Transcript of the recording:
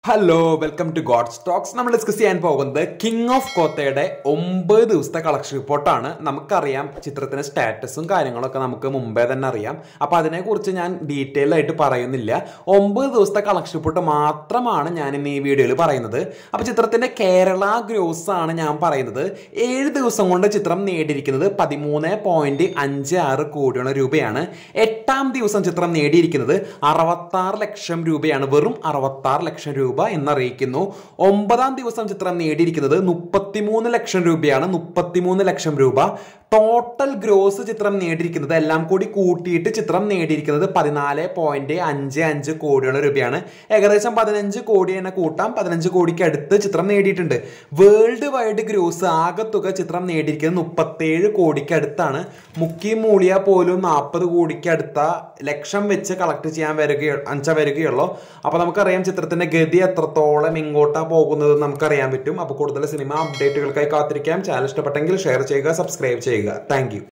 hello welcome to god stocks നമ്മൾ discuss ചെയ്യാൻ പോകുന്നത് കിങ് ഓഫ് കോത്തയുടെ ഒമ്പത് ദിവസത്തെ കളക്ഷൻ റിപ്പോർട്ടാണ് നമുക്കറിയാം ചിത്രത്തിന്റെ സ്റ്റാറ്റസും കാര്യങ്ങളൊക്കെ നമുക്ക് മുമ്പേ തന്നെ അറിയാം അപ്പൊ അതിനെക്കുറിച്ച് ഞാൻ ഡീറ്റെയിൽ ആയിട്ട് പറയുന്നില്ല ഒമ്പത് ദിവസത്തെ കളക്ഷൻ റിപ്പോർട്ട് മാത്രമാണ് ഞാൻ ഇന്ന് ഈ വീഡിയോയിൽ പറയുന്നത് അപ്പൊ ചിത്രത്തിന്റെ കേരള ഗ്രോസ് ആണ് ഞാൻ പറയുന്നത് ഏഴ് ദിവസം കൊണ്ട് ചിത്രം നേടിയിരിക്കുന്നത് പതിമൂന്ന് പോയിന്റ് അഞ്ച് ആറ് കോടിയോളം രൂപയാണ് എട്ടാം ദിവസം ചിത്രം നേടിയിരിക്കുന്നത് അറുപത്താറ് ലക്ഷം രൂപയാണ് വെറും അറുപത്താറ് ലക്ഷം രൂപ എന്നറിയിക്കുന്നു ഒമ്പതാം ദിവസം ചിത്രം നേടിയിരിക്കുന്നത് മുപ്പത്തിമൂന്ന് ലക്ഷം രൂപയാണ് മുപ്പത്തിമൂന്ന് ലക്ഷം രൂപ ടോട്ടൽ ഗ്രോസ് ചിത്രം നേടിയിരിക്കുന്നത് എല്ലാം കൂടി കൂട്ടിയിട്ട് ചിത്രം നേടിയിരിക്കുന്നത് പതിനാല് പോയിന്റ് അഞ്ച് അഞ്ച് കോടിയോളം രൂപയാണ് ഏകദേശം പതിനഞ്ച് കോടി തന്നെ കൂട്ടാം പതിനഞ്ച് കോടിക്ക് അടുത്ത് ചിത്രം നേടിയിട്ടുണ്ട് വേൾഡ് വൈഡ് ഗ്രോസ് ആകത്തുക ചിത്രം നേടിയിരിക്കുന്നത് മുപ്പത്തേഴ് കോടിക്ക് അടുത്താണ് മുക്കി മൂളിയ പോലും നാൽപ്പത് കോടിക്ക് അടുത്ത ലക്ഷം വെച്ച് കളക്ട് ചെയ്യാൻ വരിക അഞ്ച വരികയുള്ളൂ അപ്പൊ നമുക്കറിയാം ചിത്രത്തിന്റെ ഗതി എത്രത്തോളം ഇങ്ങോട്ടാ പോകുന്നത് നമുക്കറിയാൻ പറ്റും അപ്പൊ കൂടുതൽ സിനിമ അപ്ഡേറ്റുകൾക്കായി കാത്തിരിക്കാം ചാനൽ ഇഷ്ടപ്പെട്ടെങ്കിൽ ഷെയർ ചെയ്യുക സബ്സ്ക്രൈബ് ചെയ്യുക താങ്ക്